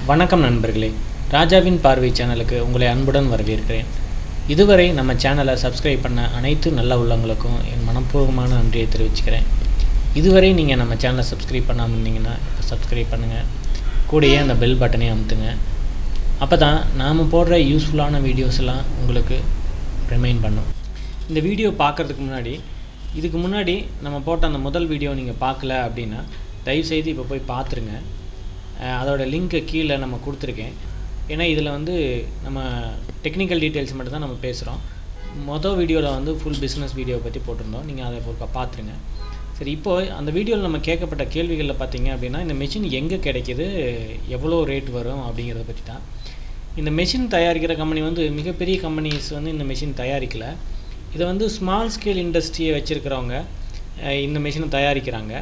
வணக்கம் நண்பர்களே ராஜாவின் பார்வை சேனலுக்கு உங்களை அன்புடன் வரவேற்கிறேன் இதுவரை நம்ம சேனலை சப்ஸ்கிரைப் பண்ண அனைத்து நல்ல உள்ளங்களுக்கும் என் மனப்பூர்வமான நன்றியை தெரிவிச்சுக்கிறேன் இதுவரை நீங்கள் நம்ம சேனலை சப்ஸ்கிரைப் பண்ணாமல் இருந்தீங்கன்னா இப்போ சப்ஸ்கிரைப் பண்ணுங்கள் கூடயே அந்த பெல் பட்டனையும் அமுத்துங்க அப்போ தான் நாம் போடுற யூஸ்ஃபுல்லான வீடியோஸ் எல்லாம் உங்களுக்கு ரிமைண்ட் பண்ணும் இந்த வீடியோ பார்க்குறதுக்கு முன்னாடி இதுக்கு முன்னாடி நம்ம போட்ட அந்த முதல் வீடியோ நீங்கள் பார்க்கல அப்படின்னா தயவுசெய்து இப்போ போய் பார்த்துருங்க அஹ் அதோட லிங்க்கை கீழே நம்ம கொடுத்துருக்கேன் ஏன்னா இதில் வந்து நம்ம டெக்னிக்கல் டீட்டெயில்ஸ் மட்டும் தான் நம்ம பேசுகிறோம் மொதல் வீடியோவில் வந்து ஃபுல் பிஸ்னஸ் வீடியோ பற்றி போட்டிருந்தோம் நீங்கள் அதை ஒரு பார்த்துருங்க சரி இப்போது அந்த வீடியோவில் நம்ம கேட்கப்பட்ட கேள்விகளில் பார்த்தீங்க அப்படின்னா இந்த மெஷின் எங்கே கிடைக்கிது எவ்வளோ ரேட் வரும் அப்படிங்கிறத பற்றி தான் இந்த மெஷின் தயாரிக்கிற கம்பெனி வந்து மிகப்பெரிய கம்பெனிஸ் வந்து இந்த மெஷின் தயாரிக்கல இதை வந்து ஸ்மால் ஸ்கேல் இண்டஸ்ட்ரியை வச்சுருக்கிறவங்க இந்த மிஷினை தயாரிக்கிறாங்க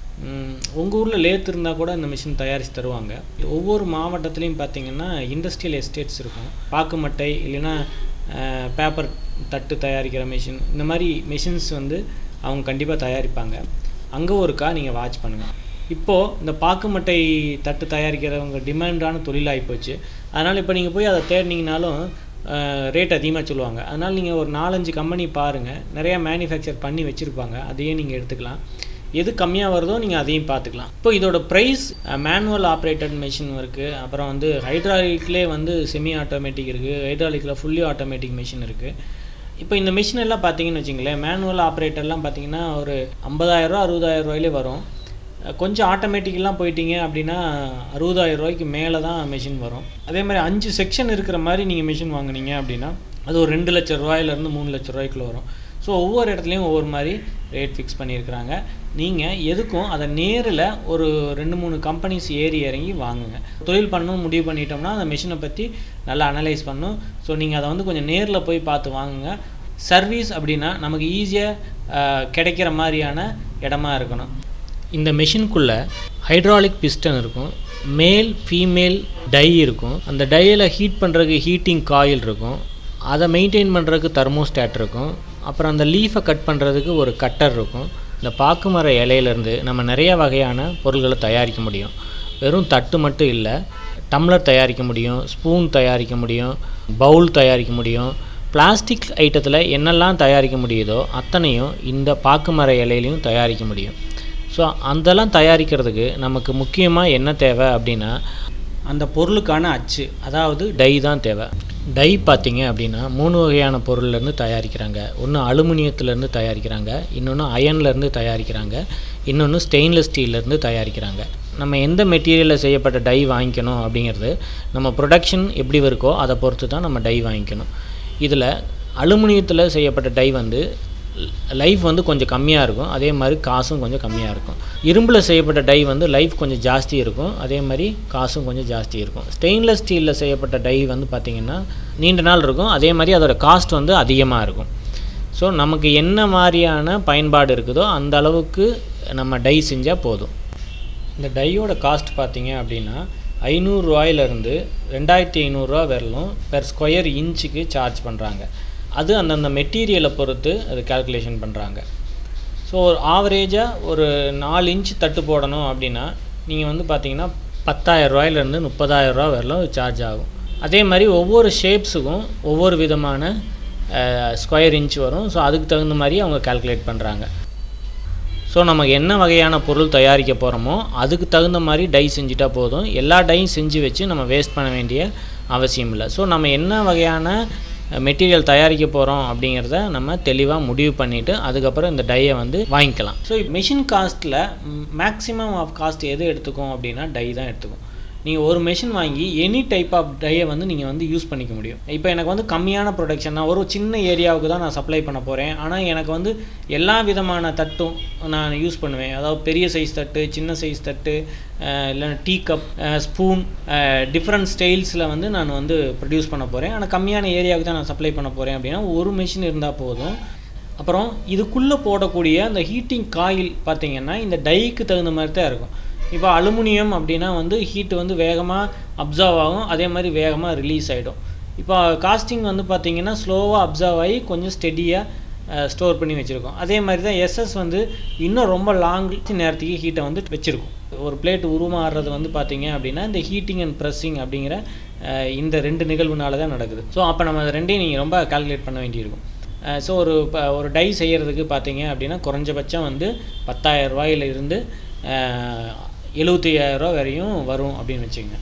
உங்கள் ஊரில் லேத் இருந்தால் கூட இந்த மிஷின் தயாரித்து தருவாங்க ஒவ்வொரு மாவட்டத்துலேயும் பார்த்தீங்கன்னா இண்டஸ்ட்ரியல் எஸ்டேட்ஸ் இருக்கும் பாக்கு மட்டை இல்லைன்னா பேப்பர் தட்டு தயாரிக்கிற மிஷின் இந்த மாதிரி மிஷின்ஸ் வந்து அவங்க கண்டிப்பாக தயாரிப்பாங்க அங்கே ஒருக்கா நீங்கள் வாட்ச் பண்ணுங்கள் இப்போது இந்த பாக்கு மட்டை தட்டு தயாரிக்கிறவங்க டிமாண்டான தொழிலாகி போச்சு அதனால் இப்போ நீங்கள் போய் அதை தேடினீங்கனாலும் ரேட் அதிகமாக சொல்லுவாங்க அதனால் நீங்கள் ஒரு நாலஞ்சு கம்பெனி பாருங்கள் நிறையா மேனுஃபேக்சர் பண்ணி வச்சுருப்பாங்க அதையே நீங்கள் எடுத்துக்கலாம் எது கம்மியாக வருதோ நீங்கள் அதையும் பார்த்துக்கலாம் இப்போ இதோட ப்ரைஸ் மேனுவல் ஆப்ரேட்டட் மிஷின் இருக்குது அப்புறம் வந்து ஹைட்ராலிக்லேயே வந்து செமி ஆட்டோமேட்டிக் இருக்குது ஹைட்ராலிக்கில் ஃபுல்லி ஆட்டோமேட்டிக் மிஷின் இருக்குது இப்போ இந்த மிஷின் எல்லாம் பார்த்தீங்கன்னு வச்சிங்களேன் மேனுவல் ஆப்ரேட்டர்லாம் பார்த்தீங்கன்னா ஒரு ஐம்பதாயிரரூவா அறுபதாயிரம் ரூபாயிலே வரும் கொஞ்சம் ஆட்டோமேட்டிக்கெலாம் போயிட்டீங்க அப்படின்னா அறுபதாயிரம் ரூபாய்க்கு மேலே தான் மிஷின் வரும் அதே மாதிரி அஞ்சு செக்ஷன் இருக்கிற மாதிரி நீங்கள் மிஷின் வாங்குனீங்க அப்படின்னா அது ஒரு ரெண்டு லட்ச ரூபாயிலேருந்து மூணு லட்ச ரூபாய்க்குள்ள வரும் ஸோ ஒவ்வொரு இடத்துலையும் ஒவ்வொரு மாதிரி ரேட் ஃபிக்ஸ் பண்ணியிருக்கிறாங்க நீங்கள் எதுக்கும் அதை நேரில் ஒரு ரெண்டு மூணு கம்பெனிஸ் ஏறி இறங்கி வாங்குங்க தொழில் பண்ணணும் முடிவு பண்ணிட்டோம்னா அந்த மிஷினை பற்றி நல்லா அனலைஸ் பண்ணும் ஸோ நீங்கள் அதை வந்து கொஞ்சம் நேரில் போய் பார்த்து வாங்குங்க சர்வீஸ் அப்படின்னா நமக்கு ஈஸியாக கிடைக்கிற மாதிரியான இடமா இருக்கணும் இந்த மெஷினுக்குள்ளே ஹைட்ராலிக் பிஸ்டன் இருக்கும் மேல் ஃபீமேல் டை இருக்கும் அந்த டையில் ஹீட் பண்ணுறதுக்கு ஹீட்டிங் காயில் இருக்கும் அதை மெயின்டைன் பண்ணுறதுக்கு தெர்மோஸ்டாட் இருக்கும் அப்புறம் அந்த லீஃபை கட் பண்ணுறதுக்கு ஒரு கட்டர் இருக்கும் இந்த பாக்கு மர இலையிலேருந்து நம்ம நிறைய வகையான பொருள்களை தயாரிக்க முடியும் வெறும் தட்டு மட்டும் இல்லை டம்ளர் தயாரிக்க முடியும் ஸ்பூன் தயாரிக்க முடியும் பவுல் தயாரிக்க முடியும் பிளாஸ்டிக் ஐட்டத்தில் என்னெல்லாம் தயாரிக்க முடியுதோ அத்தனையும் இந்த பாக்கு மர இலையிலையும் தயாரிக்க முடியும் ஸோ அதெல்லாம் தயாரிக்கிறதுக்கு நமக்கு முக்கியமாக என்ன தேவை அப்படின்னா அந்த பொருளுக்கான அச்சு அதாவது டை தான் தேவை டை பார்த்தீங்க அப்படின்னா மூணு வகையான பொருள்லேருந்து தயாரிக்கிறாங்க ஒன்று அலுமினியத்துலேருந்து தயாரிக்கிறாங்க இன்னொன்று அயன்லேருந்து தயாரிக்கிறாங்க இன்னொன்று ஸ்டெயின்லெஸ் ஸ்டீல்லேருந்து தயாரிக்கிறாங்க நம்ம எந்த மெட்டீரியலில் செய்யப்பட்ட டை வாங்கிக்கணும் அப்படிங்கிறது நம்ம ப்ரொடக்ஷன் எப்படி இருக்கோ அதை பொறுத்து தான் நம்ம டை வாங்கிக்கணும் இதில் அலுமினியத்தில் செய்யப்பட்ட டை வந்து லைஃப் வந்து கொஞ்சம் கம்மியாக இருக்கும் அதே மாதிரி காசும் கொஞ்சம் கம்மியாக இருக்கும் இரும்பில் செய்யப்பட்ட டை வந்து லைஃப் கொஞ்சம் ஜாஸ்தி இருக்கும் அதே மாதிரி காசும் கொஞ்சம் ஜாஸ்தி இருக்கும் ஸ்டெயின்லெஸ் ஸ்டீலில் செய்யப்பட்ட டை வந்து பார்த்திங்கன்னா நீண்ட நாள் இருக்கும் அதே மாதிரி அதோடய காஸ்ட் வந்து அதிகமாக இருக்கும் ஸோ நமக்கு என்ன மாதிரியான பயன்பாடு இருக்குதோ அந்த அளவுக்கு நம்ம டை செஞ்சால் போதும் இந்த டையோட காஸ்ட் பார்த்திங்க அப்படின்னா ஐநூறுரூவாயிலேருந்து ரெண்டாயிரத்தி ஐநூறுரூவா வரலும் பெர் ஸ்கொயர் இன்ச்சுக்கு சார்ஜ் பண்ணுறாங்க அது அந்தந்த மெட்டீரியலை பொறுத்து அது கால்குலேஷன் பண்ணுறாங்க ஸோ ஒரு ஆவரேஜாக ஒரு நாலு இன்ச் தட்டு போடணும் அப்படின்னா நீங்கள் வந்து பார்த்தீங்கன்னா பத்தாயிரரூவாயிலேருந்து முப்பதாயிரரூவா வரலாம் சார்ஜ் ஆகும் அதே மாதிரி ஒவ்வொரு ஷேப்ஸுக்கும் ஒவ்வொரு விதமான ஸ்கொயர் இன்ச் வரும் ஸோ அதுக்கு தகுந்த மாதிரி அவங்க கால்குலேட் பண்ணுறாங்க ஸோ நமக்கு என்ன வகையான பொருள் தயாரிக்க போகிறோமோ அதுக்கு தகுந்த மாதிரி டை செஞ்சுட்டா போதும் எல்லா டையும் செஞ்சு வச்சு நம்ம வேஸ்ட் பண்ண வேண்டிய அவசியம் இல்லை ஸோ நம்ம என்ன வகையான மெட்டீரியல் தயாரிக்க போகிறோம் அப்படிங்கிறத நம்ம தெளிவாக முடிவு பண்ணிவிட்டு அதுக்கப்புறம் இந்த டையை வந்து வாங்கிக்கலாம் ஸோ மிஷின் காஸ்ட்டில் மேக்ஸிமம் ஆஃப் காஸ்ட் எது எடுத்துக்கும் அப்படின்னா டை தான் எடுத்துக்கும் நீங்கள் ஒரு மிஷின் வாங்கி எனி டைப் ஆஃப் டையை வந்து நீங்கள் வந்து யூஸ் பண்ணிக்க முடியும் இப்போ எனக்கு வந்து கம்மியான ப்ரொடக்ஷன் நான் ஒரு சின்ன ஏரியாவுக்கு தான் நான் சப்ளை பண்ண போகிறேன் ஆனால் எனக்கு வந்து எல்லா விதமான தட்டும் நான் யூஸ் பண்ணுவேன் அதாவது பெரிய சைஸ் தட்டு சின்ன சைஸ் தட்டு இல்லைன்னா டீ கப் ஸ்பூன் டிஃப்ரெண்ட் ஸ்டைல்ஸில் வந்து நான் வந்து ப்ரொடியூஸ் பண்ண போகிறேன் ஆனால் கம்மியான ஏரியாவுக்கு தான் நான் சப்ளை பண்ண போகிறேன் அப்படின்னா ஒரு மிஷின் இருந்தால் போதும் அப்புறம் இதுக்குள்ளே போடக்கூடிய அந்த ஹீட்டிங் காயில் பார்த்திங்கன்னா இந்த டைக்கு தகுந்த மாதிரி தான் இருக்கும் இப்போ அலுமினியம் அப்படின்னா வந்து ஹீட்டு வந்து வேகமாக அப்சர்வ் ஆகும் அதே மாதிரி வேகமாக ரிலீஸ் ஆகிடும் இப்போ காஸ்டிங் வந்து பார்த்திங்கன்னா ஸ்லோவாக அப்சர்வ் ஆகி கொஞ்சம் ஸ்டெடியாக ஸ்டோர் பண்ணி வச்சுருக்கோம் அதே மாதிரி தான் எஸ்எஸ் வந்து இன்னும் ரொம்ப லாங் நேரத்துக்கு ஹீட்டை வந்து வச்சுருக்கும் ஒரு பிளேட் உருமாறுறது வந்து பார்த்தீங்க அப்படின்னா இந்த ஹீட்டிங் அண்ட் ப்ரெஸ்ஸிங் அப்படிங்கிற அஹ், இந்த ரெண்டு நிகழ்வுனால தான் நடக்குது ஸோ அப்போ நம்ம அது ரெண்டையும் நீங்கள் ரொம்ப கால்குலேட் பண்ண வேண்டியிருக்கும் ஸோ ஒரு இப்போ ஒரு டை செய்கிறதுக்கு பார்த்தீங்க அப்படின்னா குறைஞ்சபட்சம் வந்து பத்தாயிரம் ரூபாயில இருந்து எழுபத்தி ரூபா வரையும் வரும் அப்படின்னு வச்சுக்கோங்க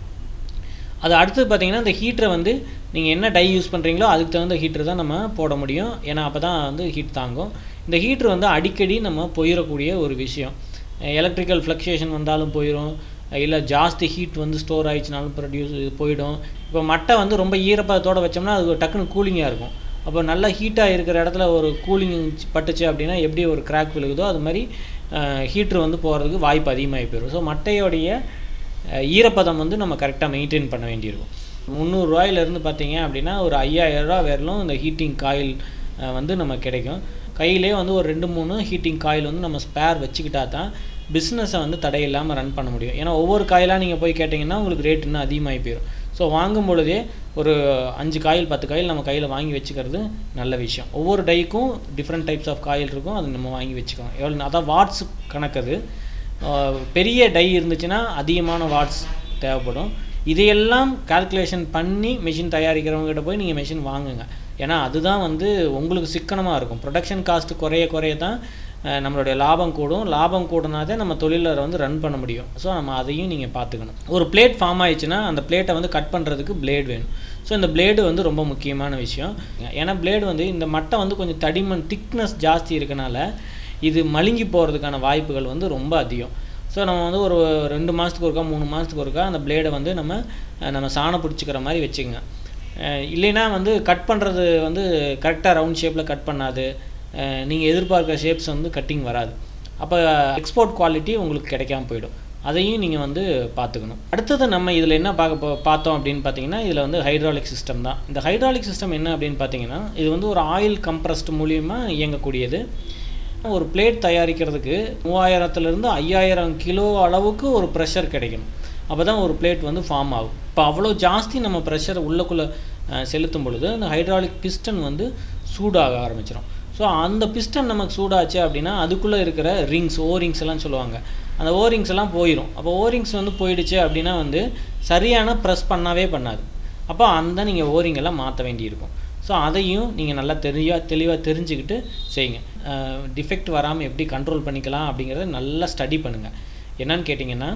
அது அடுத்தது பார்த்தீங்கன்னா இந்த ஹீட்டரை வந்து நீங்கள் என்ன டை யூஸ் பண்ணுறீங்களோ அதுக்கு தகுந்த ஹீட்டர் தான் நம்ம போட முடியும் ஏன்னா அப்போ தான் வந்து ஹீட் தாங்கும் இந்த ஹீட்டர் வந்து அடிக்கடி நம்ம போயிடக்கூடிய ஒரு விஷயம் எலக்ட்ரிக்கல் ஃப்ளக்சுவேஷன் வந்தாலும் போயிடும் இல்லை ஜாஸ்தி ஹீட் வந்து ஸ்டோர் ஆயிடுச்சுனாலும் ப்ரொடியூஸ் இது போயிடும் இப்போ மட்டை வந்து ரொம்ப ஈரப்பதத்தோடு வச்சோம்னா அது டக்குன்னு கூலிங்காக இருக்கும் அப்போ நல்லா ஹீட்டாக இருக்கிற இடத்துல ஒரு கூலிங் பட்டுச்சு அப்படின்னா எப்படி ஒரு கிராக் விழுகுதோ அது மாதிரி ஹீட்ரு வந்து போகிறதுக்கு வாய்ப்பு அதிகமாகி போயிடும் ஸோ மட்டையோடைய அஹ், ஈரப்பதம் வந்து நம்ம கரெக்டாக மெயின்டைன் பண்ண வேண்டியிருக்கும் முந்நூறுரூவாயிலேருந்து பார்த்தீங்க அப்படின்னா ஒரு ஐயாயிரரூவா வரலும் இந்த ஹீட்டிங் காயில் வந்து நம்ம கிடைக்கும் கையிலே வந்து ஒரு ரெண்டு மூணு ஹீட்டிங் காயில் வந்து நம்ம ஸ்பேர் வச்சுக்கிட்டா தான் பிஸ்னஸை வந்து தடையில்லாமல் ரன் பண்ண முடியும் ஏன்னா ஒவ்வொரு காயிலாக நீங்கள் போய் கேட்டிங்கன்னா உங்களுக்கு ரேட் இன்னும் அதிகமாகி போயிடும் ஸோ வாங்கும் பொழுதே ஒரு அஞ்சு காயில் பத்து காயில் நம்ம கையில் வாங்கி வச்சுக்கிறது நல்ல விஷயம் ஒவ்வொரு டைக்கும் டிஃப்ரெண்ட் டைப்ஸ் ஆஃப் காயில் இருக்கும் அது நம்ம வாங்கி வச்சுக்கணும் எவ்வளோ அதான் வாட்ஸ் கணக்கது ஆஹ் பெரிய டை இருந்துச்சுன்னா அதிகமான வாட்ஸ் தேவைப்படும் இதையெல்லாம் கால்குலேஷன் பண்ணி மிஷின் தயாரிக்கிறவங்ககிட்ட போய் நீங்கள் மிஷின் வாங்குங்க ஏன்னா அதுதான் வந்து உங்களுக்கு சிக்கனமாக இருக்கும் ப்ரொடக்ஷன் காஸ்ட் குறைய குறைய தான் அஹ், நம்மளுடைய லாபம் கூடும் லாபம் கூடனா தான் நம்ம தொழிலை வந்து ரன் பண்ண முடியும் ஸோ நம்ம அதையும் நீங்கள் பார்த்துக்கணும் ஒரு பிளேட் ஃபார்ம் ஆயிடுச்சுன்னா அந்த பிளேட்டை வந்து கட் பண்ணுறதுக்கு பிளேட் வேணும் ஸோ இந்த பிளேடு வந்து ரொம்ப முக்கியமான விஷயம் ஏன்னா பிளேடு வந்து இந்த மட்டை வந்து கொஞ்சம் தடிமன் திக்னஸ் ஜாஸ்தி இருக்கனால இது மழுங்கி போகிறதுக்கான வாய்ப்புகள் வந்து ரொம்ப அதிகம் ஸோ நம்ம வந்து ஒரு ரெண்டு மாதத்துக்கு ஒருக்கா மூணு மாதத்துக்கு ஒருக்கா அந்த பிளேடை வந்து நம்ம அஹ், நம்ம சாணம் பிடிச்சிக்கிற மாதிரி வச்சுக்கோங்க அஹ், இல்லைன்னா வந்து கட் பண்ணுறது வந்து கரெக்டாக ரவுண்ட் ஷேப்பில் கட் பண்ணாது நீங்கள் எதிர்பார்க்குற ஷேப்ஸ் வந்து கட்டிங் வராது அப்போ எக்ஸ்போர்ட் குவாலிட்டி உங்களுக்கு கிடைக்காம போயிடும் அதையும் நீங்கள் வந்து பார்த்துக்கணும் அடுத்தது நம்ம இதில் என்ன பார்க்க போ- பார்த்தோம் அப்படின்னு பார்த்தீங்கன்னா இதில் வந்து ஹைட்ராலிக் சிஸ்டம் தான் இந்த ஹைட்ராலிக் சிஸ்டம் என்ன அப்படின்னு பார்த்தீங்கன்னா இது வந்து ஒரு ஆயில் கம்ப்ரஸ்ட் மூலியமாக இயங்கக்கூடியது ஒரு பிளேட் தயாரிக்கிறதுக்கு மூவாயிரத்துலேருந்து ஐயாயிரம் கிலோ அளவுக்கு ஒரு ப்ரெஷர் கிடைக்கணும் அப்போ தான் ஒரு பிளேட் வந்து ஃபார்ம் ஆகும் இப்போ அவ்வளோ ஜாஸ்தி நம்ம ப்ரெஷர் உள்ளக்குள்ளே செலுத்தும் பொழுது அந்த ஹைட்ராலிக் பிஸ்டன் வந்து சூடாக ஆரம்பிச்சிடும் ஸோ அந்த பிஸ்டன் நமக்கு சூடாச்சு அப்படின்னா அதுக்குள்ளே இருக்கிற ரிங்ஸ் ஓரிங்ஸ் எல்லாம் சொல்லுவாங்க அந்த ஓரிங்ஸ் எல்லாம் போயிடும் அப்போ ஓரிங்ஸ் வந்து போயிடுச்சு அப்படின்னா வந்து சரியான ப்ரெஸ் பண்ணவே பண்ணாது அப்போ அந்த நீங்கள் ஓரிங் எல்லாம் மாற்ற வேண்டியிருக்கும் ஸோ அதையும் நீங்கள் நல்லா தெளிவா தெளிவாக தெரிஞ்சுக்கிட்டு செய்யுங்க டிஃபெக்ட் வராமல் எப்படி கண்ட்ரோல் பண்ணிக்கலாம் அப்படிங்கிறத நல்லா ஸ்டடி பண்ணுங்கள் என்னன்னு கேட்டிங்கன்னா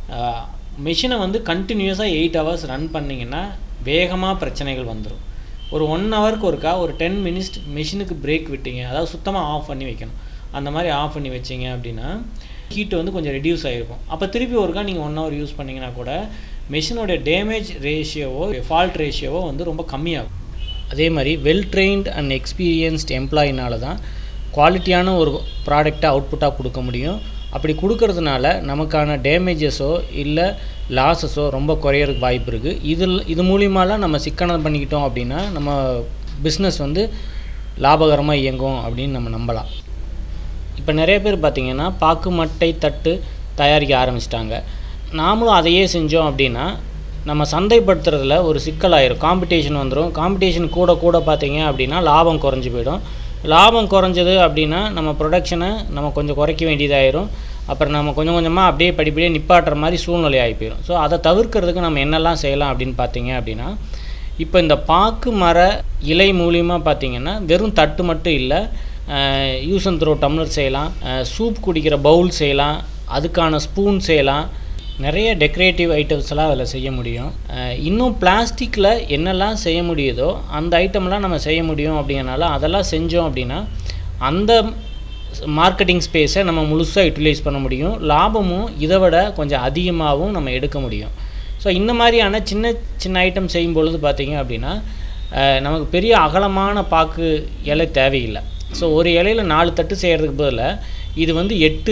மிஷினை வந்து கண்டினியூஸாக எயிட் ஹவர்ஸ் ரன் பண்ணிங்கன்னா வேகமாக பிரச்சனைகள் வந்துடும் ஒரு ஒன் ஹவருக்கு ஒருக்கா ஒரு டென் மினிட்ஸ் மிஷினுக்கு பிரேக் விட்டீங்க அதாவது சுத்தமாக ஆஃப் பண்ணி வைக்கணும் அந்த மாதிரி ஆஃப் பண்ணி வச்சீங்க அப்படின்னா ஹீட் வந்து கொஞ்சம் ரெடியூஸ் ஆகிருக்கும் அப்போ திருப்பி ஒருக்கா நீங்கள் ஒன் ஹவர் யூஸ் பண்ணிங்கன்னா கூட மிஷினோட டேமேஜ் ரேஷியோவோ ஃபால்ட் ரேஷியோவோ வந்து ரொம்ப கம்மியாகும் அதே மாதிரி வெல் ட்ரெயின்ட் அண்ட் எக்ஸ்பீரியன்ஸ்ட் எம்ப்ளாயினால தான் குவாலிட்டியான ஒரு ப்ராடக்டை அவுட்புட்டாக கொடுக்க முடியும் அப்படி கொடுக்கறதுனால நமக்கான டேமேஜஸோ இல்லை லாஸஸோ ரொம்ப குறையறதுக்கு வாய்ப்பு இருக்குது இதில் இது மூலியமாலாம் நம்ம சிக்கனம் பண்ணிக்கிட்டோம் அப்படின்னா நம்ம பிஸ்னஸ் வந்து லாபகரமாக இயங்கும் அப்படின்னு நம்ம நம்பலாம் இப்போ நிறைய பேர் பார்த்திங்கன்னா பாக்கு மட்டை தட்டு தயாரிக்க ஆரம்பிச்சிட்டாங்க நாமளும் அதையே செஞ்சோம் அப்படின்னா நம்ம சந்தைப்படுத்துறதுல ஒரு சிக்கலாயிரும் காம்படிஷன் வந்துடும் காம்படிஷன் கூட கூட பார்த்தீங்க அப்படின்னா லாபம் குறைஞ்சி போயிடும் லாபம் குறைஞ்சது அப்படின்னா நம்ம ப்ரொடக்ஷனை நம்ம கொஞ்சம் குறைக்க வேண்டியதாயிரும் அப்புறம் நம்ம கொஞ்சம் கொஞ்சமாக அப்படியே படிப்படியே நிப்பாட்டுற மாதிரி சூழ்நிலை ஆகி போயிடும் ஸோ அதை தவிர்க்கிறதுக்கு நம்ம என்னெல்லாம் செய்யலாம் அப்படின்னு பார்த்தீங்க அப்படின்னா இப்போ இந்த பாக்கு மர இலை மூலியமாக பார்த்தீங்கன்னா வெறும் தட்டு மட்டும் இல்லை யூஸ் அண்ட் த்ரோ டம்ளர் செய்யலாம் சூப் குடிக்கிற பவுல் செய்யலாம் அதுக்கான ஸ்பூன் செய்யலாம் நிறைய டெக்கரேட்டிவ் ஐட்டம்ஸ் எல்லாம் அதில் செய்ய முடியும் அஹ் இன்னும் பிளாஸ்டிக்கில் என்னெல்லாம் செய்ய முடியுதோ அந்த ஐட்டம்லாம் நம்ம செய்ய முடியும் அப்படிங்கிறனால அதெல்லாம் செஞ்சோம் அப்படின்னா அந்த மார்க்கெட்டிங் ஸ்பேஸை நம்ம முழுசாக யூட்டிலைஸ் பண்ண முடியும் லாபமும் இதை விட கொஞ்சம் அதிகமாகவும் நம்ம எடுக்க முடியும் ஸோ இந்த மாதிரியான சின்ன சின்ன ஐட்டம் செய்யும் பொழுது பார்த்தீங்க அப்படின்னா அஹ் நமக்கு பெரிய அகலமான பாக்கு இலை தேவையில்லை ஸோ ஒரு இலையில நாலு தட்டு செய்கிறதுக்கு பதிலாக இது வந்து எட்டு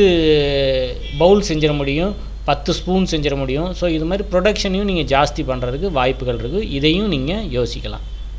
பவுல் செஞ்சிட முடியும் பத்து ஸ்பூன் செஞ்சிட முடியும் ஸோ இது மாதிரி ப்ரொடக்ஷனையும் நீங்கள் ஜாஸ்தி பண்ணுறதுக்கு வாய்ப்புகள் இருக்குது இதையும் நீங்கள் யோசிக்கலாம்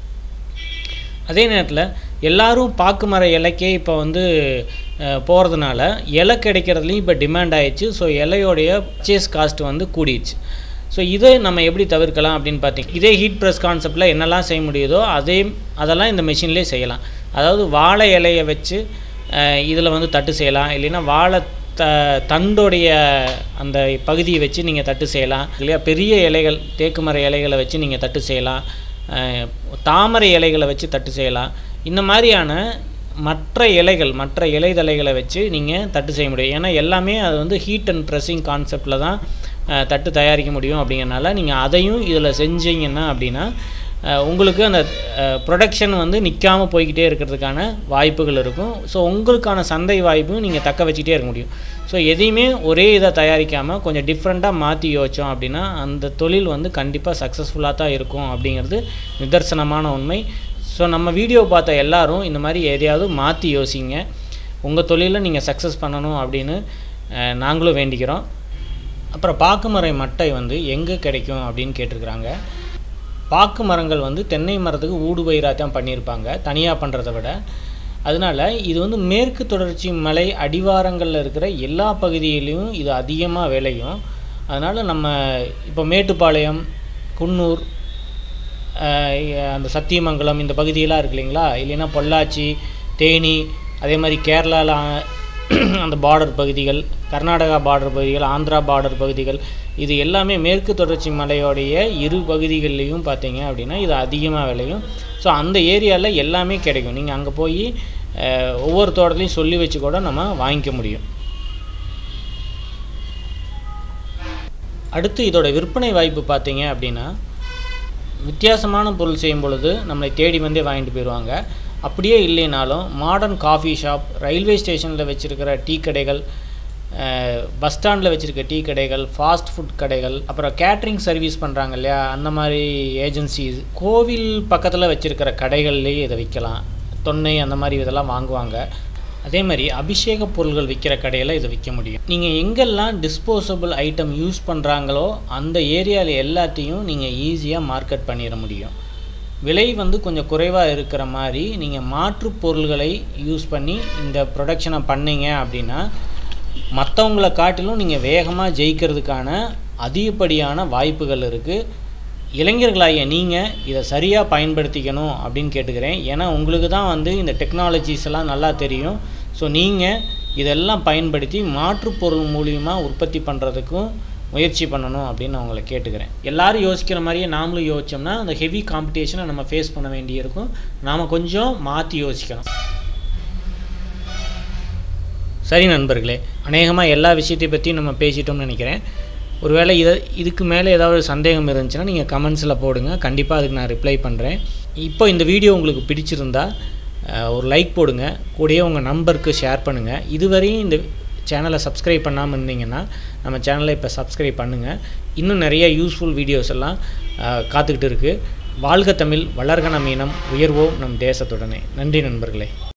அதே நேரத்தில் எல்லாரும் பாக்கு மர இலைக்கே இப்போ வந்து போகிறதுனால இலை கிடைக்கிறதுலையும் இப்போ டிமாண்ட் ஆயிடுச்சு ஸோ இலையோடைய பர்ச்சேஸ் காஸ்ட் வந்து கூடிடுச்சு ஸோ இதை நம்ம எப்படி தவிர்க்கலாம் அப்படின்னு பார்த்தீங்க இதே ஹீட் ப்ரெஸ் கான்செப்டில் என்னெல்லாம் செய்ய முடியுதோ அதே அதெல்லாம் இந்த மிஷின்லேயே செய்யலாம் அதாவது வாழை இலையை வச்சு இதில் வந்து தட்டு செய்யலாம் இல்லைன்னா வாழை த தண்டுடைய அந்த பகுதியை வச்சு நீங்கள் தட்டு செய்யலாம் இல்லையா பெரிய இலைகள் தேக்கு மர இலைகளை வச்சு நீங்கள் தட்டு செய்யலாம் அஹ், தாமரை இலைகளை வச்சு தட்டு செய்யலாம் இந்த மாதிரியான மற்ற இலைகள் மற்ற இலைதலைகளை வச்சு நீங்கள் தட்டு செய்ய முடியும் ஏன்னா எல்லாமே அது வந்து ஹீட் அண்ட் ப்ரெஸ்ஸிங் கான்செப்டில் தான் அஹ், தட்டு தயாரிக்க முடியும் அப்படிங்கிறனால நீங்கள் அதையும் இதில் செஞ்சீங்கன்னா அப்படின்னா அஹ், உங்களுக்கு அந்த ப்ரொடக்ஷன் வந்து நிற்காமல் போய்கிட்டே இருக்கிறதுக்கான வாய்ப்புகள் இருக்கும் ஸோ உங்களுக்கான சந்தை வாய்ப்பும் நீங்கள் தக்க வச்சுக்கிட்டே இருக்க முடியும் ஸோ எதையுமே ஒரே இதை தயாரிக்காமல் கொஞ்சம் டிஃப்ரெண்ட்டாக மாற்றி யோசித்தோம் அப்படின்னா அந்த தொழில் வந்து கண்டிப்பாக சக்ஸஸ்ஃபுல்லாக தான் இருக்கும் அப்படிங்கிறது நிதர்சனமான உண்மை ஸோ நம்ம வீடியோ பார்த்த எல்லாரும் இந்த மாதிரி எதையாவது மாற்றி யோசிங்க உங்கள் தொழிலை நீங்கள் சக்ஸஸ் பண்ணணும் அப்படின்னு அஹ், நாங்களும் வேண்டிக்கிறோம் அப்புறம் பாக்குமரை மட்டை வந்து எங்கே கிடைக்கும் அப்படின்னு கேட்டிருக்கிறாங்க பாக்கு மரங்கள் வந்து தென்னை மரத்துக்கு ஊடுபயிராக தான் பண்ணியிருப்பாங்க தனியாக பண்ணுறதை விட அதனால் இது வந்து மேற்கு தொடர்ச்சி மலை அடிவாரங்களில் இருக்கிற எல்லா பகுதியிலையும் இது அதிகமாக விளையும் அதனால் நம்ம இப்போ மேட்டுப்பாளையம் குன்னூர் ஆஹ் அந்த சத்தியமங்கலம் இந்த பகுதியெல்லாம் இருக்கு இல்லைங்களா இல்லைன்னா பொள்ளாச்சி தேனி அதே மாதிரி கேரளாவில் அந்த பார்டர் பகுதிகள் கர்நாடகா பார்டர் பகுதிகள் ஆந்திரா பார்டர் பகுதிகள் இது எல்லாமே மேற்கு தொடர்ச்சி மலையோடைய இரு பகுதிகள்லேயும் பார்த்தீங்க அப்படின்னா இது அதிகமாக விளையும் ஸோ அந்த ஏரியாவில் எல்லாமே கிடைக்கும் நீங்கள் அங்கே போய் ஆஹ் ஒவ்வொரு தோட்டத்துலையும் சொல்லி வச்சு கூட நம்ம வாங்கிக்க முடியும் அடுத்து இதோட விற்பனை வாய்ப்பு பார்த்தீங்க அப்படின்னா வித்தியாசமான பொருள் செய்யும் பொழுது நம்மளை தேடி வந்தே வாங்கிட்டு போயிடுவாங்க அப்படியே இல்லைனாலும் மாடர்ன் காஃபி ஷாப் ரயில்வே ஸ்டேஷனில் வச்சுருக்கிற டீ கடைகள் பஸ் ஸ்டாண்டில் வச்சுருக்க டீ கடைகள் ஃபாஸ்ட் ஃபுட் கடைகள் அப்புறம் கேட்ரிங் சர்வீஸ் பண்ணுறாங்க இல்லையா அந்த மாதிரி ஏஜென்சிஸ் கோவில் பக்கத்தில் வச்சுருக்கிற கடைகள்லேயே இதை விற்கலாம் தொன்னை அந்த மாதிரி இதெல்லாம் வாங்குவாங்க அதே மாதிரி அபிஷேக பொருள்கள் விற்கிற கடையில் இதை விற்க முடியும் நீங்கள் எங்கெல்லாம் டிஸ்போசபிள் ஐட்டம் யூஸ் பண்ணுறாங்களோ அந்த ஏரியாவில் எல்லாத்தையும் நீங்கள் ஈஸியாக மார்க்கெட் பண்ணிட முடியும் விலை வந்து கொஞ்சம் குறைவாக இருக்கிற மாதிரி நீங்கள் மாற்று பொருள்களை யூஸ் பண்ணி இந்த ப்ரொடக்ஷனை பண்ணீங்க அப்படின்னா மற்றவங்கள காட்டிலும் நீங்கள் வேகமாக ஜெயிக்கிறதுக்கான அதிகப்படியான வாய்ப்புகள் இருக்குது இளைஞர்களாகிய நீங்கள் இதை சரியாக பயன்படுத்திக்கணும் அப்படின்னு கேட்டுக்கிறேன் ஏன்னா உங்களுக்கு தான் வந்து இந்த டெக்னாலஜிஸ் எல்லாம் நல்லா தெரியும் ஸோ நீங்கள் இதெல்லாம் பயன்படுத்தி மாற்றுப் பொருள் மூலியமாக உற்பத்தி பண்ணுறதுக்கும் முயற்சி பண்ணணும் அப்படின்னு நான் உங்களை கேட்டுக்கிறேன் எல்லாரும் யோசிக்கிற மாதிரியே நாமளும் யோசிச்சோம்னா அந்த ஹெவி காம்படிஷனை நம்ம ஃபேஸ் பண்ண வேண்டியிருக்கும் நாம் கொஞ்சம் மாற்றி யோசிக்கணும் சரி நண்பர்களே அநேகமாக எல்லா விஷயத்தை பற்றியும் நம்ம பேசிட்டோம்னு நினைக்கிறேன் ஒருவேளை இதை இதுக்கு மேலே ஏதாவது சந்தேகம் இருந்துச்சுன்னா நீங்கள் கமெண்ட்ஸில் போடுங்க கண்டிப்பாக அதுக்கு நான் ரிப்ளை பண்ணுறேன் இப்போ இந்த வீடியோ உங்களுக்கு பிடிச்சிருந்தா அஹ், ஒரு லைக் போடுங்க கூடயே உங்கள் நம்பருக்கு ஷேர் பண்ணுங்கள் இதுவரையும் இந்த சேனலை சப்ஸ்கிரைப் பண்ணாமல் இருந்தீங்கன்னா நம்ம சேனலை இப்போ சப்ஸ்கிரைப் பண்ணுங்கள் இன்னும் நிறைய யூஸ்ஃபுல் வீடியோஸ் எல்லாம் அஹ், காத்துக்கிட்டு இருக்குது வாழ்க தமிழ் வளர்க நம் இனம் உயர்வோம் நம் தேசத்துடனே நன்றி நண்பர்களே